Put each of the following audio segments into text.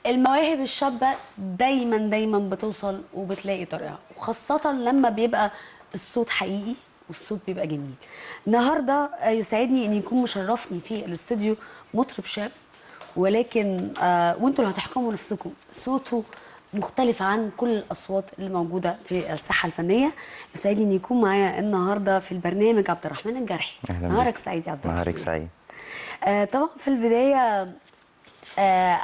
المواهب الشابة دايما دايما بتوصل وبتلاقي طريقها وخاصة لما بيبقى الصوت حقيقي والصوت بيبقى جميل النهاردة آه، يسعدني ان يكون مشرفني في الاستوديو مطرب شاب ولكن آه وانتوا اللي هتحكموا نفسكم صوته مختلف عن كل الاصوات اللي موجوده في الساحه الفنيه يسعدني ان يكون معايا النهارده في البرنامج عبد الرحمن الجرحي أهلاً نهارك بيك. سعيد يا عبد الرحمن نهارك سعيد آه طبعا في البدايه آه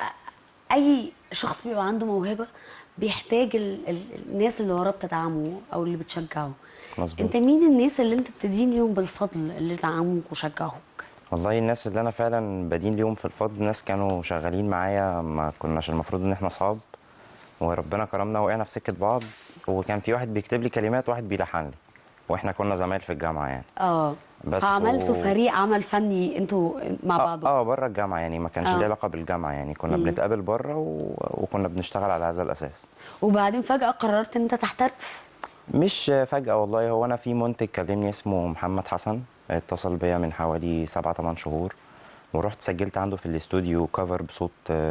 اي شخص بيبقى عنده موهبه بيحتاج ال ال الناس اللي وراه بتدعمه او اللي بتشجعه مظبوط. انت مين الناس اللي انت بتدين ليهم بالفضل اللي دعموك وشجعوك والله الناس اللي انا فعلا بدين ليهم في الفضل ناس كانوا شغالين معايا ما كناش المفروض ان احنا اصحاب وربنا كرمنا وقعنا في سكه بعض وكان في واحد بيكتب لي كلمات واحد بيلحن لي واحنا كنا زمايل في الجامعه يعني اه بس فعملتوا و- فريق عمل فني انتوا مع اه, بعض آه بره الجامعه يعني ما كانش آه. ليه علاقه بالجامعه يعني كنا بنتقابل بره و... وكنا بنشتغل على هذا الاساس وبعدين فجاه قررت ان انت تحترف مش فجأة والله هو أنا في منتج كلمني اسمه محمد حسن اتصل بيا من حوالي سبعة تمن شهور ورحت سجلت عنده في الاستوديو كفر بصوت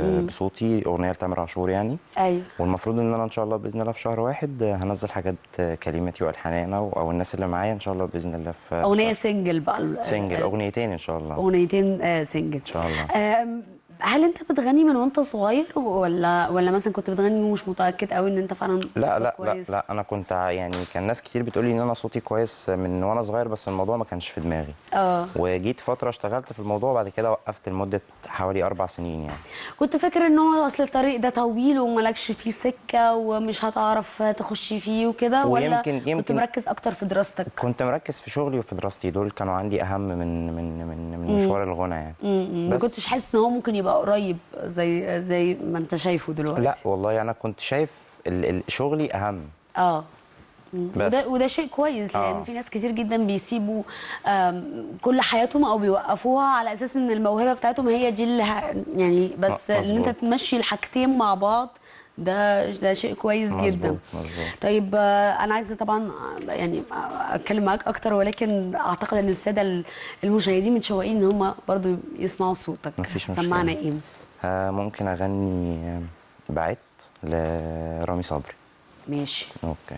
بصوتي أغنية لتامر عاشور يعني ايوه والمفروض إن أنا إن شاء الله بإذن الله في شهر واحد هنزل حاجات كلماتي وألحاني أنا أو الناس اللي معايا إن شاء الله بإذن الله في اغنيه سنجل بقى سنجل أغنيتين إن شاء الله اغنيتين آه، سنجل إن شاء الله آم، هل انت بتغني من وانت صغير ولا ولا مثلا كنت بتغني ومش متاكد قوي ان انت فعلا لا صوتك لا لا كويس لا انا كنت ع- يعني كان ناس كتير بتقول لي ان انا صوتي كويس من وانا صغير بس الموضوع ما كانش في دماغي اه وجيت فتره اشتغلت في الموضوع وبعد كده وقفت لمده حوالي اربع سنين يعني كنت فاكر ان هو اصل الطريق ده طويل وملكش فيه سكه ومش هتعرف تخشي فيه وكده ولا ويمكن- كنت يمكن- مركز اكتر في دراستك كنت مركز في شغلي وفي دراستي دول كانوا عندي اهم من من من من مشوار الغنى يعني م- م. ما بس- كنتش حاسس ان هو ممكن يبقى قريب زي زي ما انت شايفه دلوقتي لا والله انا كنت شايف ال- ال- شغلي اهم اه مم. بس. وده وده شيء كويس لان آه. في ناس كتير جدا بيسيبوا آم، كل حياتهم او بيوقفوها على اساس ان الموهبه بتاعتهم هي دي اللي ه- يعني بس م- ان انت مظبوط. تمشي الحاجتين مع بعض ده ده شيء كويس مظبوط، جدا مظبوط. طيب آه، انا عايزه طبعا آه، يعني آه، اتكلم معاك اكتر ولكن اعتقد ان الساده المشاهدين متشوقين ان هم برضو يسمعوا صوتك مفيش مشكلة. سمعنا ايه آه ممكن اغني آه، بعت لرامي صبري ماشي اوكي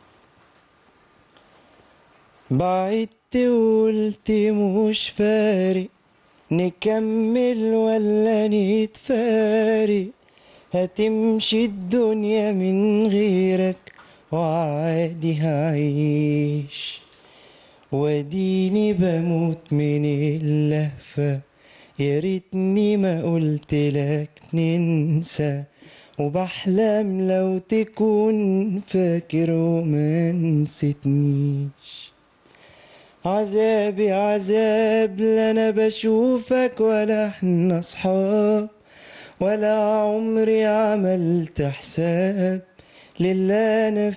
بعدت وقلت مش فارق نكمل ولا نتفارق هتمشي الدنيا من غيرك وعادي هعيش واديني بموت من اللهفة يا ريتني ما قلت لك ننسى وبحلم لو تكون فاكر وما نسيتنيش عذابي عذاب لا انا بشوفك ولا احنا اصحاب ولا عمري عملت حساب للي انا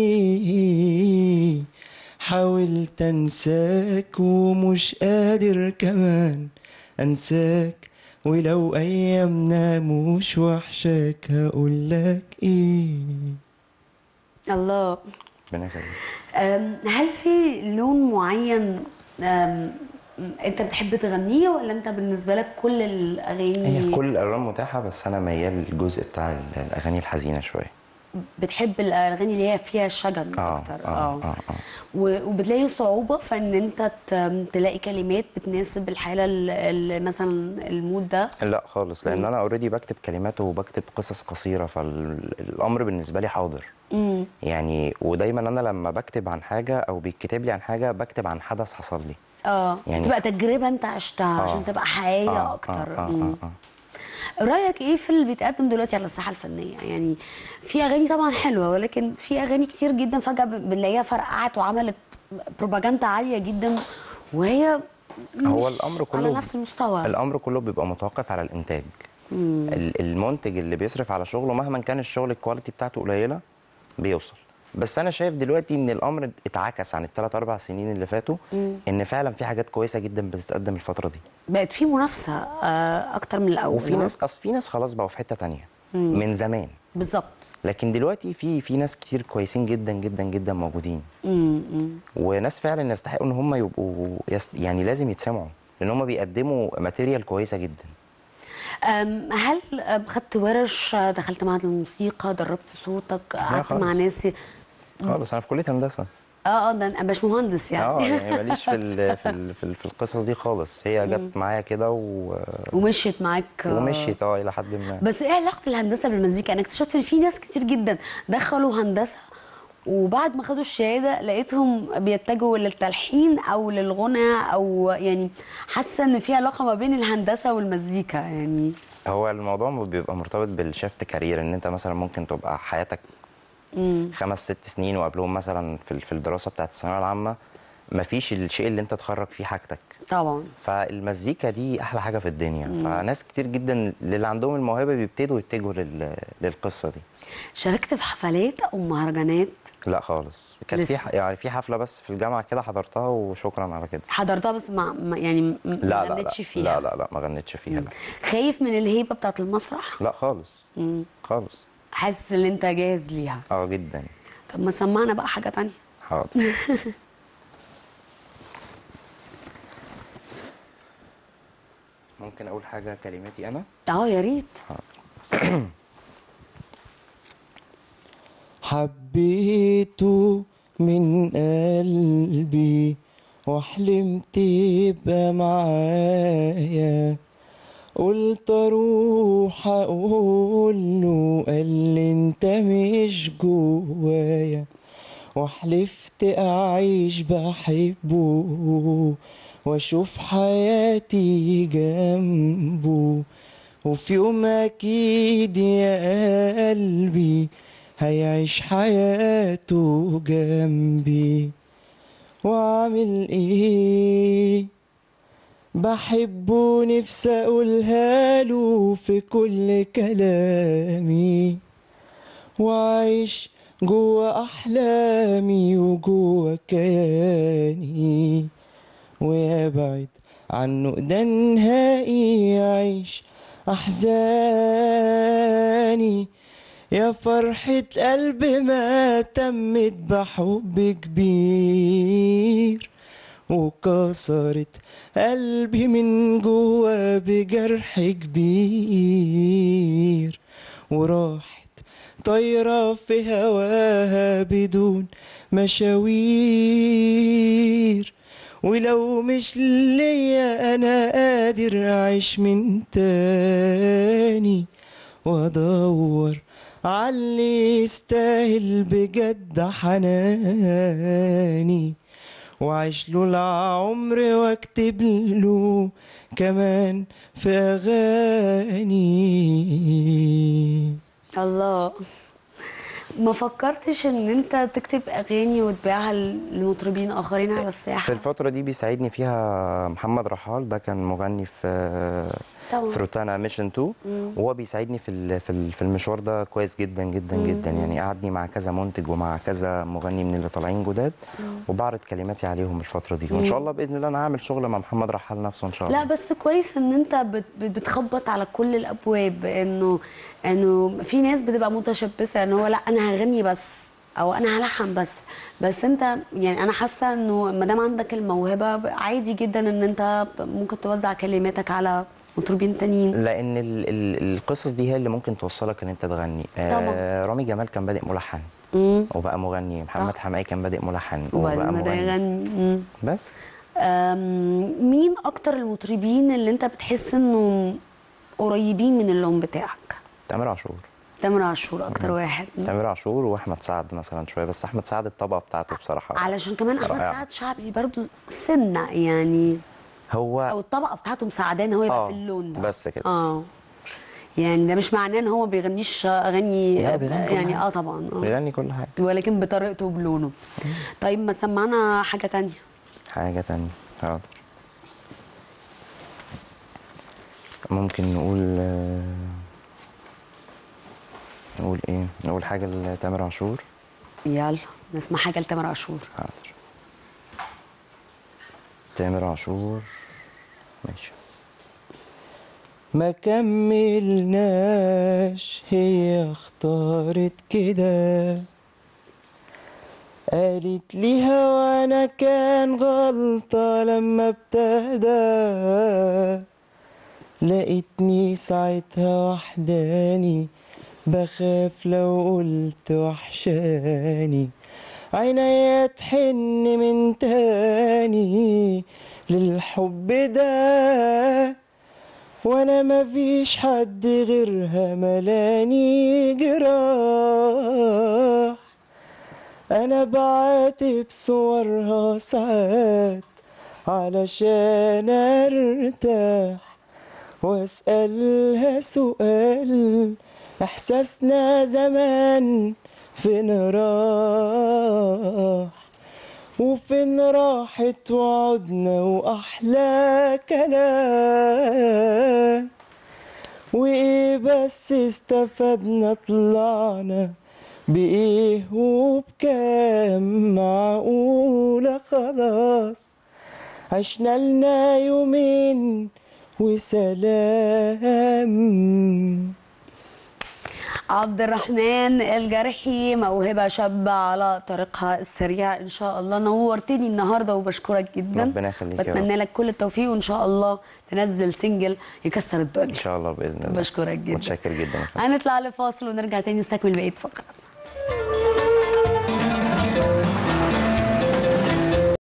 فيه حاولت انساك ومش قادر كمان انساك ولو ايامنا مش وحشاك هقولك ايه الله ربنا يخليك أم، هل في لون معين أم، انت بتحب تغنيه ولا انت بالنسبه لك كل الاغاني هي كل الالوان متاحه بس انا ميال للجزء بتاع ال- الاغاني الحزينه شويه بتحب الاغاني اللي هي فيها شجن اه اكتر اه اه, آه. و- وبتلاقي صعوبه في ان انت ت- تلاقي كلمات بتناسب الحاله ال- ال- مثلا المود ده لا خالص لان انا اوريدي بكتب كلمات وبكتب قصص قصيره فالامر بالنسبه لي حاضر امم يعني ودايما انا لما بكتب عن حاجه او بيتكتب لي عن حاجه بكتب عن حدث حصل لي اه يعني- تبقى تجربه انت عشتها آه. عشان تبقى حقيقيه آه اكتر آه آه مم. آه آه. رايك ايه في اللي بيتقدم دلوقتي على الساحه الفنيه يعني في اغاني طبعا حلوه ولكن في اغاني كتير جدا فجاه بنلاقيها فرقعت وعملت بروباجندا عاليه جدا وهي هو مش الامر كله على نفس المستوى الامر كله بيبقى متوقف على الانتاج ال- المنتج اللي بيصرف على شغله مهما كان الشغل الكواليتي بتاعته قليله بيوصل بس انا شايف دلوقتي ان الامر اتعكس عن الثلاث اربع سنين اللي فاتوا ان فعلا في حاجات كويسه جدا بتتقدم الفتره دي بقت في منافسه آه، اكتر من الاول وفي ناس اصل في ناس خلاص بقوا في حته تانية من زمان بالظبط لكن دلوقتي في في ناس كتير كويسين جدا جدا جدا موجودين مم، مم. وناس فعلا يستحقوا ان هم يبقوا يست يعني لازم يتسمعوا لان هم بيقدموا ماتيريال كويسه جدا أم، هل أم، خدت ورش دخلت معهد الموسيقى دربت صوتك قعدت مع خالص. ناس خالص انا في كليه هندسه اه اه ده انا باش مهندس اه يعني يعني ماليش في ال في ال في, ال في القصص دي خالص هي جت معايا كده و... ومشيت معاك آه، ومشيت اه الى حد ما بس ايه علاقه الهندسه بالمزيكا انا اكتشفت ان في ناس كتير جدا دخلوا هندسه وبعد ما خدوا الشهاده لقيتهم بيتجهوا للتلحين او للغنى او يعني حاسه ان في علاقه ما بين الهندسه والمزيكا يعني هو الموضوع بيبقى مرتبط بالشفت كارير ان انت مثلا ممكن تبقى حياتك خمس ست سنين وقبلهم مثلا في في الدراسه بتاعت الثانويه العامه مفيش الشيء اللي انت تخرج فيه حاجتك طبعا فالمزيكا دي احلى حاجه في الدنيا فناس كتير جدا اللي عندهم الموهبه بيبتدوا يتجهوا لل... للقصه دي شاركت في حفلات او مهرجانات لا خالص كانت في لسه. ح- يعني في حفله بس في الجامعه كده حضرتها وشكرا على كده حضرتها بس ما ما- يعني م- ما لا لا لا غنيتش فيها لا لا لا ما غنيتش فيها لا خايف من الهيبه بتاعت المسرح لا خالص خالص حاسس ان انت جاهز ليها اه جدا طب ما تسمعنا بقى حاجه تانية حاضر ممكن اقول حاجه كلماتي انا اه يا ريت حبيته من قلبي وحلمت يبقى معايا قلت اروح اقول له قال لي انت مش جوايا وحلفت اعيش بحبه واشوف حياتي جنبه وفي يوم اكيد يا قلبي هيعيش حياته جنبي واعمل ايه بحبه نفسي اقولها له في كل كلامي وعيش جوا احلامي وجوا كياني ويبعد عنه ده نهائي يعيش احزاني يا فرحة قلب ما تمت بحب كبير وكسرت قلبي من جوا بجرح كبير وراحت طايرة في هواها بدون مشاوير ولو مش ليا انا قادر اعيش من تاني وادور عاللي يستاهل بجد حناني وعيش له العمر واكتب له كمان في اغاني الله ما فكرتش ان انت تكتب اغاني وتبيعها لمطربين اخرين على في الساحه الفترة دي بيساعدني فيها محمد رحال ده كان مغني في طبعا. في روتانا ميشن 2 وهو بيساعدني في ال- في ال- في المشوار ده كويس جدا جدا جدا يعني قعدني مع كذا منتج ومع كذا مغني من اللي طالعين جداد وبعرض كلماتي عليهم الفترة دي وان شاء الله باذن الله انا هعمل شغل مع محمد رحال نفسه ان شاء الله لا بس كويس ان انت بت- بت- بتخبط على كل الابواب انه انه في ناس بتبقى متشبثه ان هو لا انا هغني بس او انا هلحن بس بس انت يعني انا حاسه انه ما دام عندك الموهبه عادي جدا ان انت ممكن توزع كلماتك على مطربين تانيين لان ال ال القصص دي هي اللي ممكن توصلك ان انت تغني آه رامي جمال كان بادئ ملحن امم وبقى مغني محمد صح. حماقي كان بادئ ملحن وبعدين وبقى بدا مغني يغني مم. بس أم، مين اكتر المطربين اللي انت بتحس انه قريبين من اللون بتاعك تامر عاشور تامر عاشور اكتر واحد تامر عاشور واحمد سعد مثلا شويه بس احمد سعد الطبقه بتاعته بصراحه علشان كمان احمد رائعة. سعد شعبي برضو سنه يعني او هو الطبقه بتاعته مساعداه ان هو يبقى آه، في اللون ده بس كده. اه يعني ده مش معناه ان هو ما بيغنيش اغاني لا، بيغني كل يعني حاجة. اه طبعا آه. بيغني كل حاجه ولكن بطريقته وبلونه طيب ما تسمعنا حاجه تانية حاجه تانية حاضر ممكن نقول آه، نقول ايه نقول حاجه لتامر عاشور يلا نسمع حاجه لتامر عاشور حاضر تامر عاشور ماشي ما كملناش هي اختارت كده قالت ليها وانا كان غلطة لما ابتدى لقيتني ساعتها وحداني بخاف لو قلت وحشاني عينيا تحن من تاني للحب ده وانا مفيش حد غيرها ملاني جراح انا بعاتب صورها ساعات علشان ارتاح واسألها سؤال احساسنا زمان فين راح وفين راحت وعدنا واحلى كلام وايه بس استفدنا طلعنا بايه وبكام معقولة خلاص عشنا لنا يومين وسلام عبد الرحمن الجرحي موهبة شابة على طريقها السريع إن شاء الله نورتني النهاردة وبشكرك جدا ربنا يخليك يا رب. بتمنى لك كل التوفيق وإن شاء الله تنزل سنجل يكسر الدنيا ان شاء الله باذن الله بشكرك جدا متشكر جدا يا فندم. هنطلع لفاصل ونرجع تاني نستكمل بقية فقرة